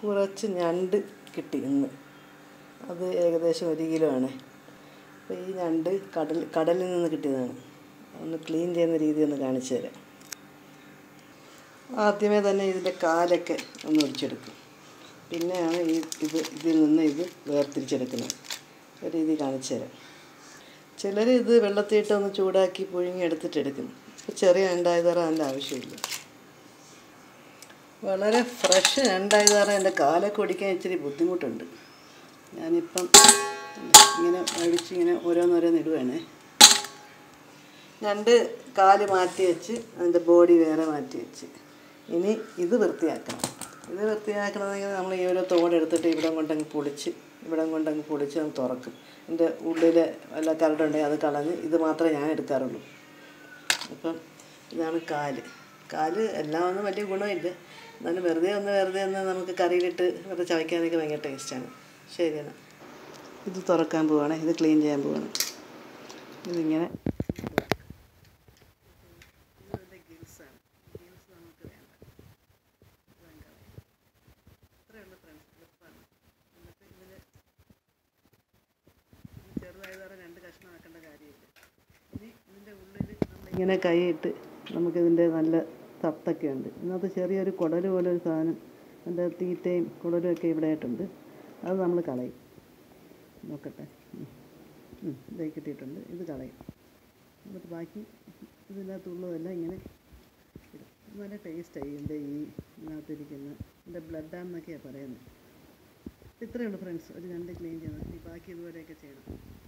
കുറച്ച് ഞണ്ട് കിട്ടി ഇന്ന് അത് ഏകദേശം ഒരു കിലോ ആണ് അപ്പോൾ ഈ ഞണ്ട് കടൽ കടലിൽ നിന്ന് കിട്ടിയതാണ് ഒന്ന് ക്ലീൻ ചെയ്യുന്ന രീതി ഒന്ന് കാണിച്ചു തരാം ആദ്യമേ തന്നെ ഇതിൻ്റെ കാലൊക്കെ ഒന്ന് ഒടിച്ചെടുക്കും പിന്നെയാണ് ഈ ഇത് ഇതിൽ നിന്ന് ഇത് വേർതിരിച്ചെടുക്കുന്നത് ഒരു രീതി കാണിച്ചു തരാം ചിലർ ഇത് വെള്ളത്തിയിട്ട് ഒന്ന് ചൂടാക്കി പുഴുങ്ങി എടുത്തിട്ട് എടുക്കും ഇപ്പോൾ ചെറിയ ഞണ്ടായതാറ് അതിൻ്റെ ആവശ്യമില്ല വളരെ ഫ്രഷ് ഞണ്ടായതാറ് എൻ്റെ കാലൊക്കെ ഒടിക്കാൻ ഇച്ചിരി ബുദ്ധിമുട്ടുണ്ട് ഞാനിപ്പം ഇങ്ങനെ അടിച്ച് ഇങ്ങനെ ഓരോന്നോരോന്ന് ഇടുവാണേ രണ്ട് കാല് മാറ്റി വെച്ച് അതിൻ്റെ ബോഡി വേറെ മാറ്റി വെച്ച് ഇനി ഇത് വൃത്തിയാക്കണം ഇത് വൃത്തിയാക്കണമെങ്കിൽ നമ്മൾ ഈ ഓരോ തോടെടുത്തിട്ട് ഇവിടം കൊണ്ടങ്ങ് പൊളിച്ച് ഇവിടം കൊണ്ടങ്ങ് പൊളിച്ച് അങ്ങ് തുറക്കും എൻ്റെ ഉള്ളിൽ വല്ല കരടുണ്ടെങ്കിൽ അത് കളഞ്ഞ് ഇത് മാത്രമേ ഞാൻ എടുക്കാറുള്ളൂ അപ്പം ഇതാണ് കാല് കാല് എല്ലാം ഒന്നും വലിയ ഗുണമില്ല എന്നാലും വെറുതെ ഒന്ന് വെറുതെ ഒന്ന് നമുക്ക് കറിയിലിട്ട് വെറുതെ ചവയ്ക്കാനൊക്കെ ഭയങ്കര ടേസ്റ്റാണ് ശരി എന്നാൽ ഇത് തുറക്കാൻ പോവാണ് ഇത് ക്ലീൻ ചെയ്യാൻ പോവാണ് ഇതിങ്ങനെ ഇതിൻ്റെ ഗിൽസാണ് ഗിൽസ് നമുക്ക് വേണ്ട ഇതങ്ങ് കളയാം. ഇത്രയേ ഉള്ളൂ ഫ്രണ്ട്സ് എളുപ്പമാണ് എന്നിട്ട് ഇതിൽ ചെറുതായതോടെ രണ്ട് കഷ്ണമാക്കേണ്ട കാര്യമില്ല ഇനി ഇതിൻ്റെ ഉള്ളിൽ നമ്മളിങ്ങനെ കൈയിട്ട് നമുക്കിതിൻ്റെ നല്ല തത്തൊക്കെ ഉണ്ട് ഇതിനകത്ത് ചെറിയൊരു കുടൽ പോലെ ഒരു സാധനം അതിൻ്റെ തീറ്റയും കുടലും ഒക്കെ ഇവിടെ ആയിട്ടുണ്ട് അത് നമ്മൾ കളയും നോക്കട്ടെ ഉം. ഉം, ഇതേ കിട്ടിയിട്ടുണ്ട് ഇത് കളയും എന്നിട്ട് ബാക്കി ഇതിനകത്തുള്ളതെല്ലാം ഇങ്ങനെ ഇടും നല്ല ടേസ്റ്റായി എൻ്റെ ഈ ഇതിനകത്തിരിക്കുന്ന എൻ്റെ ബ്ലഡ് ഡാം എന്നൊക്കെയാണ് പറയുന്നത് ഇത്രയേ ഉള്ളൂ ഫ്രണ്ട്സ് ഒരു രണ്ട് ക്ലീൻ ചെയ്യണം ഇനി ബാക്കി ഇതുപോലെയൊക്കെ ചെയ്യണം